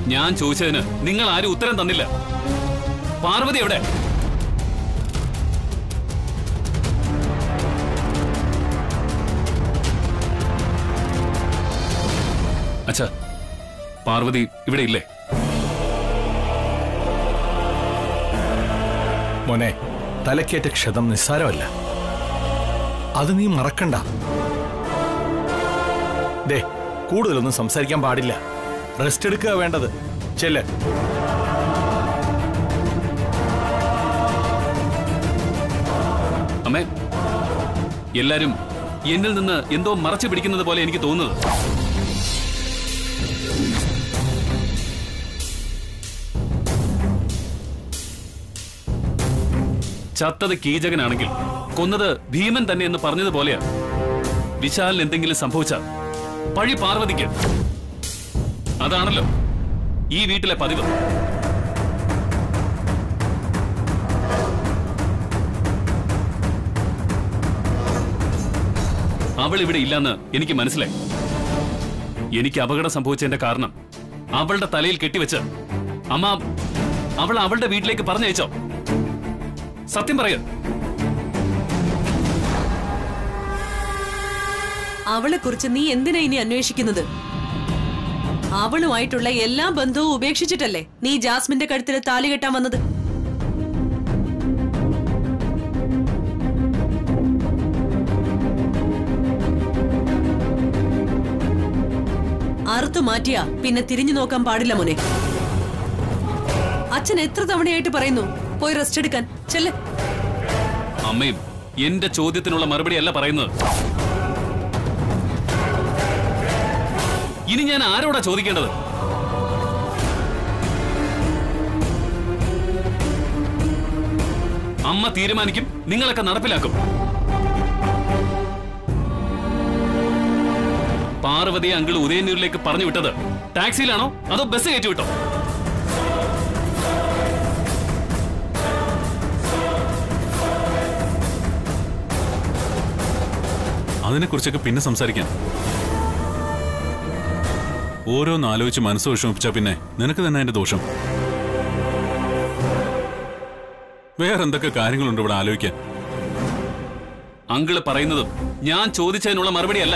ഞാൻ ചോദിച്ചതിന് നിങ്ങൾ ആരും ഉത്തരം തന്നില്ല പാർവതി എവിടെ അച്ഛാ പാർവതി ഇവിടെ ഇല്ലേ മോനെ തലക്കേറ്റ ക്ഷതം നിസ്സാരമല്ല അത് നീ മറക്കണ്ട ദേ കൂടുതലൊന്നും സംസാരിക്കാൻ പാടില്ല റെസ്റ്റ് എടുക്കുക വേണ്ടത് ചെല്ല് അമ്മേ എല്ലാരും എന്നിൽ നിന്ന് എന്തോ മറച്ചു പിടിക്കുന്നത് പോലെ എനിക്ക് തോന്നുന്നത് ചത്തത് കീചകനാണെങ്കിൽ കൊന്നത് ഭീമൻ തന്നെ എന്ന് പറഞ്ഞതുപോലെയാ വിശാലിന് എന്തെങ്കിലും സംഭവിച്ച പഴി പാർവതിക്ക് അതാണല്ലോ ഈ വീട്ടിലെ പതിവ് അവൾ ഇവിടെ ഇല്ലെന്ന് എനിക്ക് മനസ്സിലായി എനിക്ക് അപകടം സംഭവിച്ചതിന്റെ കാരണം അവളുടെ തലയിൽ കെട്ടിവെച്ച് അമ്മ അവൾ അവളുടെ വീട്ടിലേക്ക് പറഞ്ഞയച്ചോ സത്യം പറയ അവളെ കുറിച്ച് നീ എന്തിനാ ഇനി അന്വേഷിക്കുന്നത് അവളുമായിട്ടുള്ള എല്ലാ ബന്ധവും ഉപേക്ഷിച്ചിട്ടല്ലേ നീ ജാസ്മിന്റെ കഴുത്തിൽ താലി കെട്ടാൻ വന്നത് അറുത്തു മാറ്റിയാ പിന്നെ തിരിഞ്ഞു നോക്കാൻ പാടില്ല മോനെ അച്ഛൻ എത്ര തവണയായിട്ട് പറയുന്നു പോയി റെസ്റ്റ് എടുക്കാൻ ചെല്ല് അമ്മയും എന്റെ ചോദ്യത്തിനുള്ള മറുപടി അല്ല പറയുന്നത് ഇനി ഞാൻ ആരോടാ ചോദിക്കേണ്ടത് അമ്മ തീരുമാനിക്കും നിങ്ങളൊക്കെ നടപ്പിലാക്കും പാർവതി അങ്കിൾ ഉദയന്നൂരിലേക്ക് പറഞ്ഞു വിട്ടത് ടാക്സിയിലാണോ അതോ ബസ് കയറ്റി വിട്ടോ അതിനെക്കുറിച്ചൊക്കെ പിന്നെ സംസാരിക്കാം ഓരോന്ന് ആലോചിച്ച് മനസ്സ് വിഷമിപ്പിച്ചാ പിന്നെ നിനക്ക് തന്നെ അതിന്റെ ദോഷം വേറെന്തൊക്കെ കാര്യങ്ങളുണ്ട് ഇവിടെ ആലോചിക്കാൻ അങ്കിള് പറയുന്നതും ഞാൻ ചോദിച്ചതിനുള്ള മറുപടിയല്ല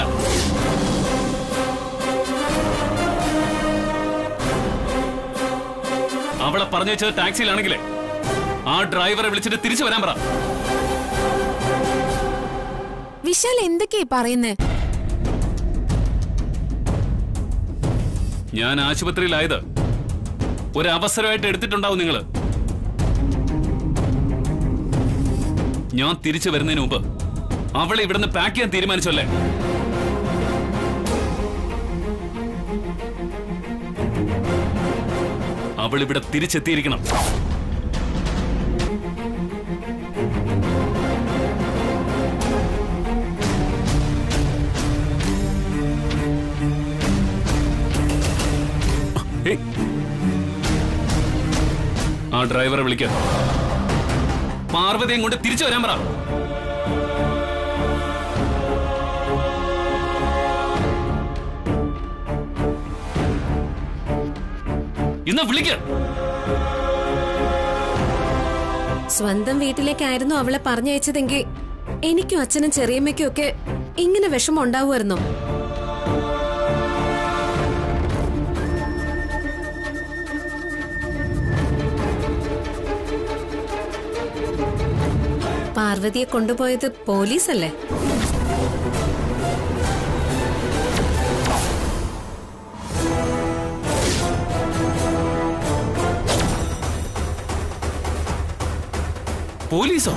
അവളെ പറഞ്ഞു വെച്ചത് ടാക്സിയിലാണെങ്കിലേ ആ ഡ്രൈവറെ വിളിച്ചിട്ട് തിരിച്ചു വരാൻ പറ വിശാൽ എന്തൊക്കെയാ പറയുന്നേ ഞാൻ ആശുപത്രിയിലായത് ഒരു അവസരമായിട്ട് എടുത്തിട്ടുണ്ടാവും നിങ്ങള് ഞാൻ തിരിച്ചു വരുന്നതിന് മുമ്പ് അവളെ ഇവിടുന്ന് പാക്ക് ചെയ്യാൻ തീരുമാനിച്ചല്ലേ അവൾ ഇവിടെ തിരിച്ചെത്തിയിരിക്കണം ഏയ് ആ ഡ്രൈവറെ വിളിക്ക പാർവതിയും കൊണ്ട് തിരിച്ചു വരാൻ പറ ഇന്ന് വിളിക്ക സ്വന്തം വീട്ടിലേക്കായിരുന്നു അവളെ പറഞ്ഞയച്ചതെങ്കിൽ എനിക്കും അച്ഛനും ചെറിയമ്മയ്ക്കും ഒക്കെ ഇങ്ങനെ വിഷമം ഉണ്ടാവുമായിരുന്നോ പാർവതിയെ കൊണ്ടുപോയത് പോലീസല്ലേ പോലീസോ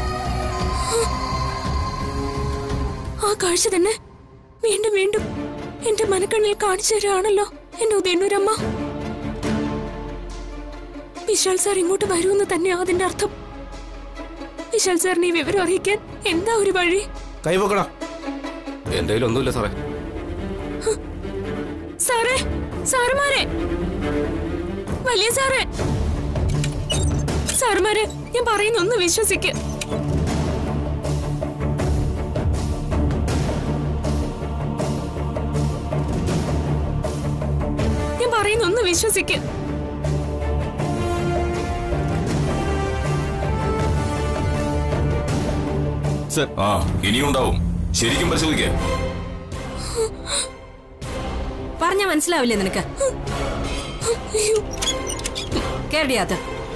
ആ കാഴ്ച തന്നെ വീണ്ടും വീണ്ടും എന്റെ മനക്കണ്ണിൽ കാണിച്ചു തരാണല്ലോ എന്റെ ഉദയന്നൂരമ്മ വിശാൽ സാർ ഇങ്ങോട്ട് വരുമെന്ന് തന്നെയാ അതിന്റെ അർത്ഥം വിശാൽ സാറിന് ഈ വിവരം അറിയിക്കാൻ എന്താ ഒരു വഴി കൈവക്കടാ എന്റെ കയ്യിൽ ഒന്നുമില്ല സാറേ സാറേ സാറുമാരെ വലിയ സാറേ സാറുമാരെ ഞാൻ പറയുന്ന ഒന്ന് വിശ്വസിക്ക് ഞാൻ പറയുന്ന ഒന്ന് വിശ്വസിക്ക് ആ ഇനിയും ഉണ്ടാവും ശരിക്കും പരിശോധിക്കേ പറഞ്ഞ മനസ്സിലാവില്ലേ നിനക്ക് അയ്യോ കേരടിയാത്ത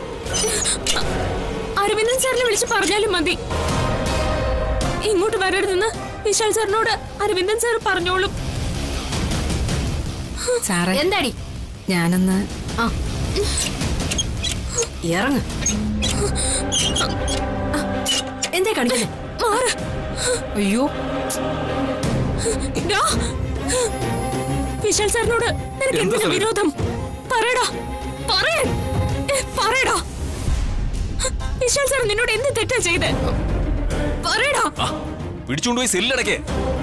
അരവിന്ദൻ സാറിനെ വിളിച്ച് പറഞ്ഞാലും മതി ഇങ്ങോട്ട് വരരുതെന്ന് വിശാൽ സാറിനോട് അരവിന്ദൻ സാർ പറഞ്ഞോളും സാറേ എന്താടി ഞാനൊന്ന് ആ ഇറങ്ങ് ആ, എന്തേ കാണിക്കുന്നേ മാറ് അയ്യോ ഡാ. വിശാൽ സാറിനോട് നിനക്ക് എന്താ എന്തിനാ സാറേ? വിരോധം പറയടാ പറയാൻ ഏ, പറയടാ വിശാൽ സാർ നിന്നോട് എന്ത് തെറ്റാ ചെയ്ത് പറയടാ പിടിച്ചുകൊണ്ടുപോയി സെല്ലടക്കേ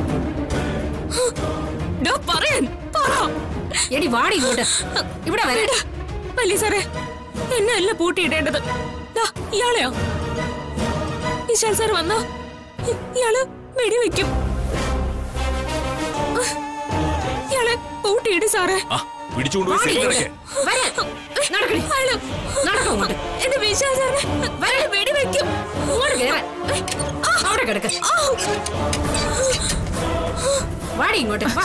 ഡാ പറയാൻ പറ എടി വാടി ഇങ്ങോട്ട് ഇവിടെ വരടാ പറയടാ വലിയ സാറേ എന്നെ അല്ല പൂട്ടിയിടേണ്ടത് ദാ, ഇയാളെയോ വിശാൽ സാർ വന്നാ ഇ- ഇയാള് വെടിവെക്കും ഇയാളെ പൂട്ടിയിട് സാറേ പിടിച്ചുകൊണ്ടുപോയി സെല്ലടക്കേ വരാൻ. നടക്കടി. അയാള് നടക്കൂ അങ്ങോട്ട്. എന്റെ വിശാൽ സാറിനെ വരാൻ. വെടിവെക്കും ഇങ്ങോട്ട് കേറാൻ. അവിടെ കിടക്ക് വാടി ഇങ്ങോട്ട് വാ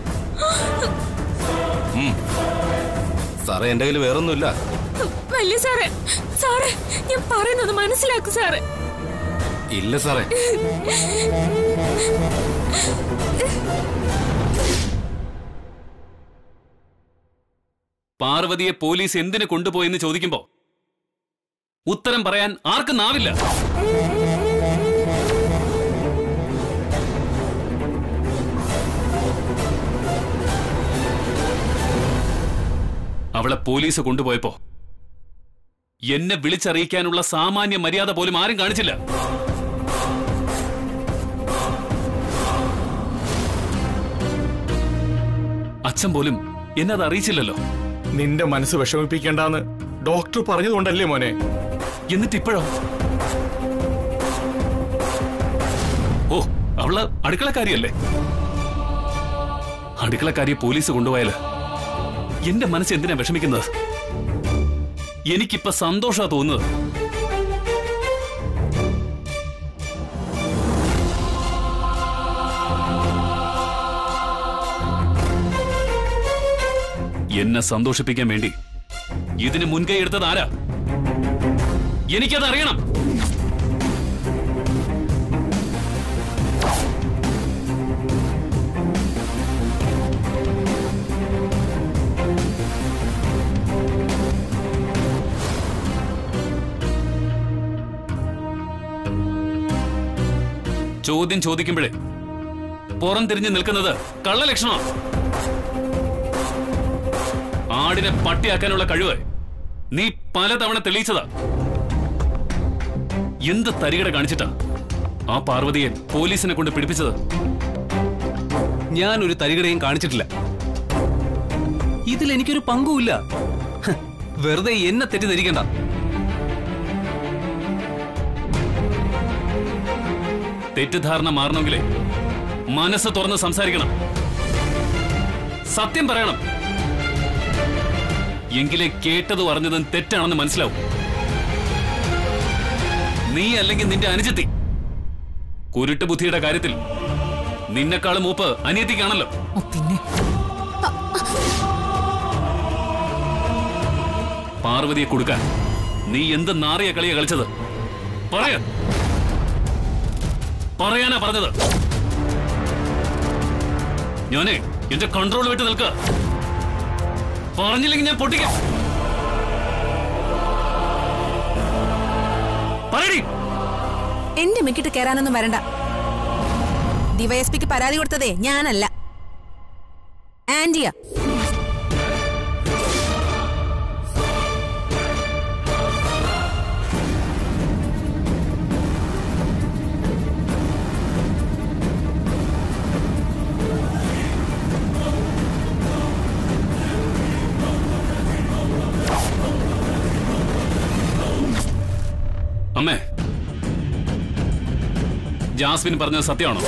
സാറേ എന്റെ കയ്യിൽ വേറൊന്നുമില്ല വലിയ സാറേ സാറേ ഞാൻ പറയുന്നത് മനസ്സിലാക്കൂ സാറേ ഇല്ല സാറേ പാർവതിയെ പോലീസ് എന്തിനു കൊണ്ടുപോയെന്ന് ചോദിക്കുമ്പോ ഉത്തരം പറയാൻ ആർക്കും നാവില്ല അവളെ പോലീസ് കൊണ്ടുപോയപ്പോ എന്നെ വിളിച്ചറിയിക്കാനുള്ള സാമാന്യ മര്യാദ പോലും ആരും കാണിച്ചില്ല അച്ഛൻ പോലും എന്നെ അത് അറിയിച്ചില്ലല്ലോ നിന്റെ മനസ്സ് വിഷമിപ്പിക്കേണ്ടാന്ന് ഡോക്ടർ പറഞ്ഞതുകൊണ്ടല്ലേ മോനെ എന്നിട്ട് ഇപ്പോഴോ ഓ അവള് അടുക്കളക്കാരിയല്ലേ അടുക്കളക്കാരിയെ പോലീസ് കൊണ്ടുപോയാല് എന്റെ മനസ്സ് എന്തിനാ വിഷമിക്കുന്നത് എനിക്കിപ്പോ സന്തോഷാ തോന്നുന്നത് എന്നെ സന്തോഷിപ്പിക്കാൻ വേണ്ടി ഇതിന് മുൻകൈ എടുത്തത് ആരാ എനിക്കത് അറിയണം ചോദ്യം ചോദിക്കുമ്പോഴേ പുറം തിരിഞ്ഞു നിൽക്കുന്നത് കള്ളലക്ഷണമാണ് ആടിനെ പട്ടിയാക്കാനുള്ള കഴിവ് നീ പലതവണ തെളിയിച്ചതാ എന്ത് തരികട കാണിച്ചിട്ടാ ആ പാർവതിയെ പോലീസിനെ കൊണ്ട് പിടിപ്പിച്ചത് ഞാൻ ഒരു തരികടയും കാണിച്ചിട്ടില്ല ഇതിൽ എനിക്കൊരു പങ്കുമില്ല ഹ്, വെറുതെ എന്നെ തെറ്റിദ്ധരിക്കണ്ട തെറ്റിദ്ധാരണ മാറണമെങ്കിലേ മനസ്സ് തുറന്ന് സംസാരിക്കണം സത്യം പറയണം എങ്കിലേ കേട്ടത് പറഞ്ഞതും തെറ്റാണെന്ന് മനസ്സിലാവും നീ അല്ലെങ്കിൽ നിന്റെ അനുജത്തി കുരുട്ട് ബുദ്ധിയുടെ കാര്യത്തിൽ നിന്നെക്കാളും മൂപ്പ് അനിയത്തിക്കാണല്ലോ പിന്നെ പാർവതിയെ കൊടുക്കാൻ നീ എന്ത് നാറിയ കളിയാ കളിച്ചത് പറയ പറയാനാ പറഞ്ഞത് ഞാനേ എന്റെ കൺട്രോൾ വിട്ട് നിൽക്ക പറഞ്ഞില്ലെങ്കിൽ ഞാൻ പൊട്ടിക്കാം പറയടി എന്റെ മിക്കിട്ട് കയറാനൊന്നും വരണ്ട ഡിവൈഎസ്പിക്ക് പരാതി കൊടുത്തതേ ഞാനല്ല ആന്റിയാ അമ്മേ ജാസ്മിൻ പറഞ്ഞത് സത്യമാണോ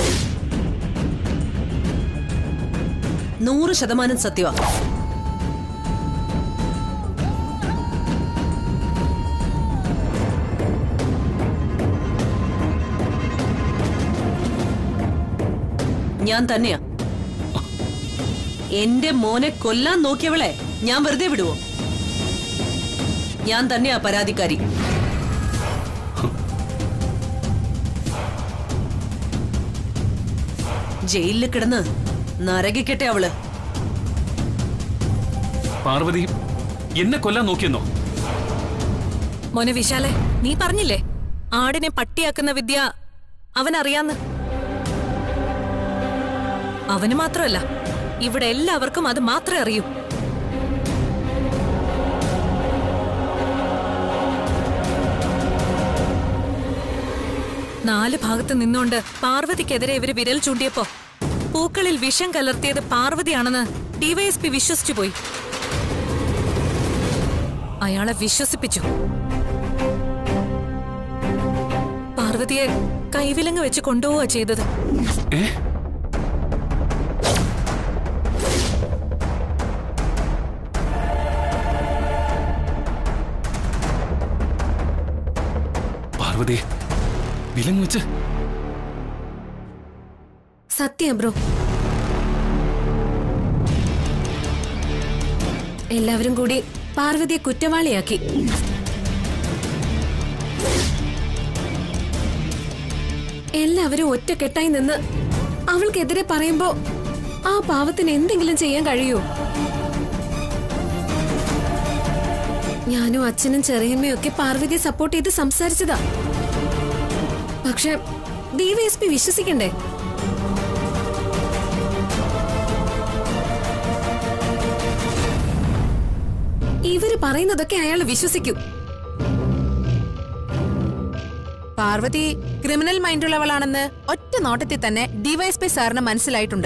നൂറ് ശതമാനം സത്യമാ ഞാൻ തന്നെയാ എന്റെ മോനെ കൊല്ലാൻ നോക്കിയവളെ ഞാൻ വെറുതെ വിടുവോ ഞാൻ തന്നെയാ പരാതിക്കാരി ജയിലിൽ കിടന്ന് നരകിക്കട്ടെ അവള് പാർവതി എന്നെ കൊല്ലാൻ നോക്കിയെന്നോ മോനെ വിശാലെ നീ പറഞ്ഞില്ലേ ആടിനെ പട്ടിയാക്കുന്ന വിദ്യ അവൻ അറിയാന്ന് അവന് മാത്രമല്ല ഇവിടെ എല്ലാവർക്കും അത് മാത്രമേ അറിയൂ നാല് ഭാഗത്ത് നിന്നുകൊണ്ട് പാർവതിക്കെതിരെ ഇവര് വിരൽ ചൂണ്ടിയപ്പോ പൂക്കളിൽ വിഷം കലർത്തിയത് പാർവതിയാണെന്ന് ഡിവൈഎസ്പി വിശ്വസിച്ചു പോയി അയാളെ വിശ്വസിപ്പിച്ചു പാർവതിയെ കൈവിലങ്ങ് വെച്ച് കൊണ്ടുപോവുക ചെയ്തത് ഏ പാർവതി വിലങ്ങ് വെച്ച് സത്യം ബ്രോ എല്ലാവരും കൂടി പാർവതിയെ കുറ്റവാളിയാക്കി എല്ലാവരും ഒറ്റക്കെട്ടായി നിന്ന് അവൾക്കെതിരെ പറയുമ്പോ ആ പാവത്തിന് എന്തെങ്കിലും ചെയ്യാൻ കഴിയൂ ഞാനും അച്ഛനും ചെറിയമ്മയും ഒക്കെ പാർവതിയെ സപ്പോർട്ട് ചെയ്ത് സംസാരിച്ചതാ പക്ഷെ ഡിവൈഎസ്പി വിശ്വസിക്കണ്ടേ ഇവര് പറയുന്നതൊക്കെ അയാൾ വിശ്വസിക്കും പാർവതി ക്രിമിനൽ മൈൻഡുള്ളവളാണെന്ന് ഒറ്റ നോട്ടത്തിൽ തന്നെ ഡിവൈഎസ്പി സാറിന് മനസ്സിലായിട്ടുണ്ട്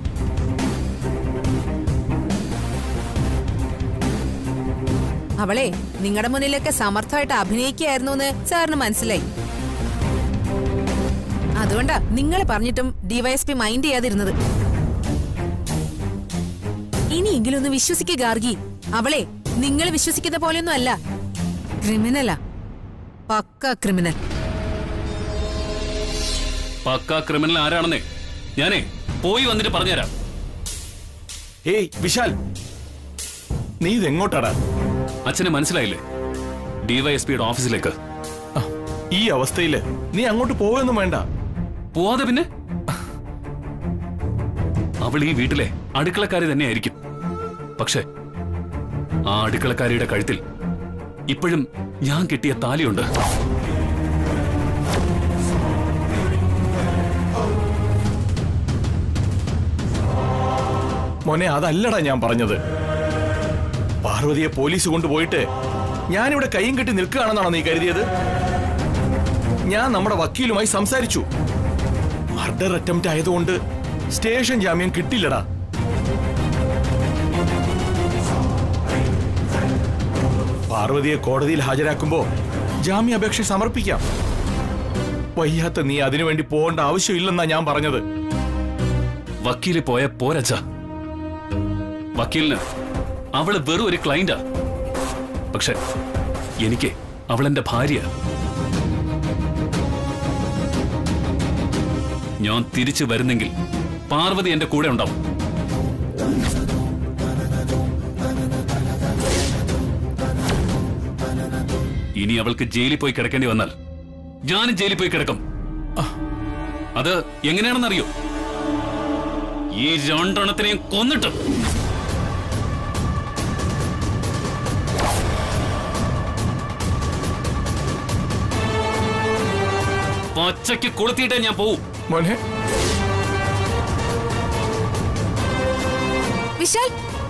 അവളെ നിങ്ങളുടെ മുന്നിലൊക്കെ സമർത്ഥമായിട്ട് അഭിനയിക്കുകയായിരുന്നു എന്ന് സാറിന് മനസ്സിലായി അതുകൊണ്ടാ നിങ്ങൾ പറഞ്ഞിട്ടും ഡിവൈഎസ്പി മൈൻഡ് ചെയ്യാതിരുന്നത് ഇനിയെങ്കിലും ഒന്ന് വിശ്വസിക്കുക ഗാർഗി അവളെ നിങ്ങൾ വിശ്വസിക്കുന്ന പോലെയൊന്നും അല്ല ക്രിമിനലാ പക്ക ക്രിമിനൽ പക്ക ക്രിമിനൽ ആരാണെന്നേ ഞാനേ പോയി വന്നിട്ട് പറഞ്ഞുതരാം ഏയ് വിശാൽ നീ ഇതെങ്ങോട്ടാടാ അച്ഛനെ മനസ്സിലായില്ലേ ഡിവൈഎസ്പിയുടെ ഓഫീസിലേക്ക് ആ, ഈ അവസ്ഥയില് നീ അങ്ങോട്ട് പോവൊന്നും വേണ്ട പോവാതെ പിന്നെ അവൾ ഈ വീട്ടിലെ അടുക്കളക്കാരി തന്നെയായിരിക്കും പക്ഷെ ആ അടുക്കളക്കാരിയുടെ കഴുത്തിൽ ഇപ്പോഴും ഞാൻ കിട്ടിയ താലിയുണ്ട് മോനെ അതല്ലടാ ഞാൻ പറഞ്ഞത് പാർവതിയെ പോലീസ് കൊണ്ടുപോയിട്ട് ഞാനിവിടെ കൈയും കെട്ടി നിൽക്കുകയാണെന്നാണോ നീ കരുതിയത് ഞാൻ നമ്മുടെ വക്കീലുമായി സംസാരിച്ചു മർഡർ അറ്റംപ്റ്റ് ആയതുകൊണ്ട് സ്റ്റേഷൻ ജാമ്യം കിട്ടില്ലടാ പാർവതിയെ കോടതിയിൽ ഹാജരാക്കുമ്പോ ജാമ്യാപേക്ഷ സമർപ്പിക്കാം വയ്യാത്ത നീ അതിനുവേണ്ടി പോകേണ്ട ആവശ്യമില്ലെന്നാ ഞാൻ പറഞ്ഞത് വക്കീല് പോയ പോരച്ച വക്കീലിന് അവള് വെറും ഒരു ക്ലൈന്റാ പക്ഷെ എനിക്ക് അവളെന്റെ ഭാര്യ ഞാൻ തിരിച്ചു വരുന്നെങ്കിൽ പാർവതി എന്റെ കൂടെ ഉണ്ടാവും ഇനി അവൾക്ക് ജയിലിൽ പോയി കിടക്കേണ്ടി വന്നാൽ ഞാനും ജയിലിൽ പോയി കിടക്കും അത് എങ്ങനെയാണെന്നറിയോ ഈ രണ്ടെണ്ണത്തിനെയും കൊന്നിട്ട് പച്ചയ്ക്ക് കൊളുത്തിയിട്ടേ ഞാൻ പോവും മോനെ വിശാൽ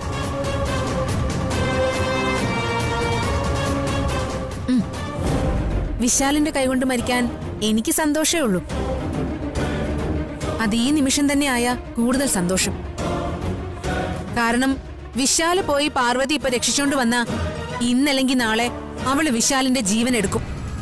ഉം. വിശാലിന്റെ കൈകൊണ്ട് മരിക്കാൻ എനിക്ക് സന്തോഷമേ ഉള്ളൂ അത് ഈ നിമിഷം തന്നെ ആയ കൂടുതൽ സന്തോഷം കാരണം വിശാല് പോയി പാർവതി ഇപ്പൊ രക്ഷിച്ചോണ്ട് വന്ന ഇന്നല്ലെങ്കിൽ നാളെ അവള് വിശാലിന്റെ ജീവൻ എടുക്കും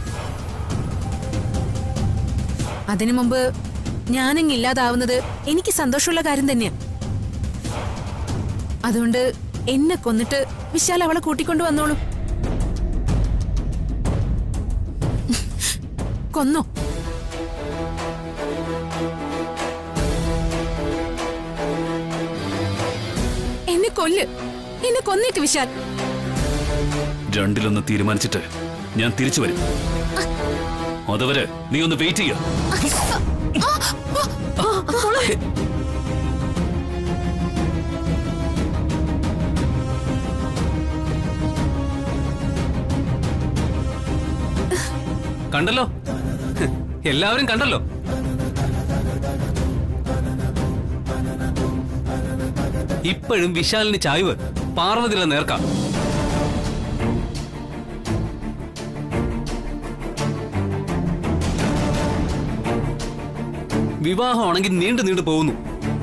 അതിനു മുമ്പ് ഞാനങ്ങ് ഇല്ലാതാവുന്നത് എനിക്ക് സന്തോഷമുള്ള കാര്യം തന്നെയാ അതുകൊണ്ട് എന്നെ കൊന്നിട്ട് വിശാൽ അവളെ കൂട്ടിക്കൊണ്ടു വന്നോളൂ കൊന്നോ എന്നെ കൊല്ല് എന്നെ കൊന്നേക്ക് വിശാൽ രണ്ടിലൊന്ന് തീരുമാനിച്ചിട്ട് ഞാൻ തിരിച്ചു വരും അതുവരെ നീ ഒന്ന് വെയിറ്റ് ചെയ്യ കണ്ടല്ലോ ഹ്, എല്ലാവരും കണ്ടല്ലോ ഇപ്പോഴും വിശാലിന് ചായ്വ് പാർവതിയുടെ നേർക്കാം വിവാഹമാണെങ്കിൽ നീണ്ടു നീണ്ടു പോകുന്നു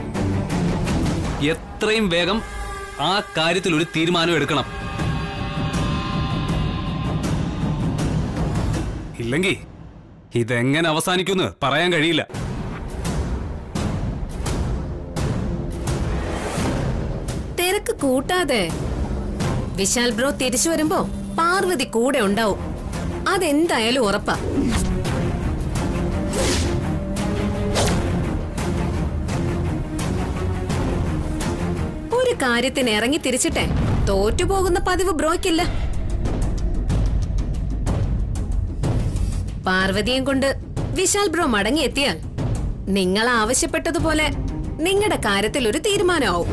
എത്രയും വേഗം ആ കാര്യത്തിൽ ഒരു തീരുമാനം എടുക്കണം ഇല്ലെങ്കിൽ ഇതെങ്ങനെ അവസാനിക്കുമെന്ന് പറയാൻ കഴിയില്ല തിരക്ക് കൂട്ടാതെ വിശാൽ ബ്രോ തിരിച്ചു വരുമ്പോ പാർവതി കൂടെ ഉണ്ടാവും അതെന്തായാലും ഉറപ്പാ ഒരു കാര്യത്തിന് ഇറങ്ങി തിരിച്ചിട്ടെ തോറ്റുപോകുന്ന പതിവ് ബ്രോയ്ക്കില്ല പാർവതിയും കൊണ്ട് വിശാൽ ബ്രോ മടങ്ങിയെത്തിയാൽ നിങ്ങൾ ആവശ്യപ്പെട്ടതുപോലെ നിങ്ങളുടെ കാര്യത്തിൽ ഒരു തീരുമാനമാവും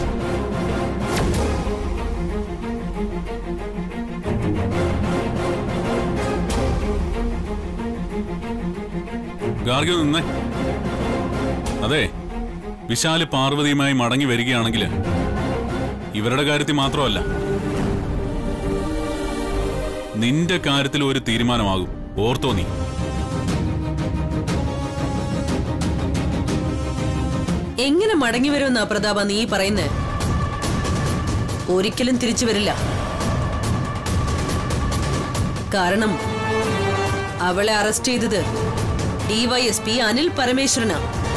ഗാർഗിൽ നിന്നേ അതെ വിശാല് പാർവതിയുമായി മടങ്ങി വരികയാണെങ്കിൽ ഇവരുടെ കാര്യത്തിൽ മാത്രമല്ല നിന്റെ കാര്യത്തിൽ ഒരു തീരുമാനമാകും ഓർത്തോ നീ എങ്ങനെ മടങ്ങി വരുമെന്നാ പ്രതാപ നീ പറയുന്നത് ഒരിക്കലും തിരിച്ചു വരില്ല കാരണം അവളെ അറസ്റ്റ് ചെയ്തത് ഡിവൈഎസ്പി അനിൽ പരമേശ്വരനാ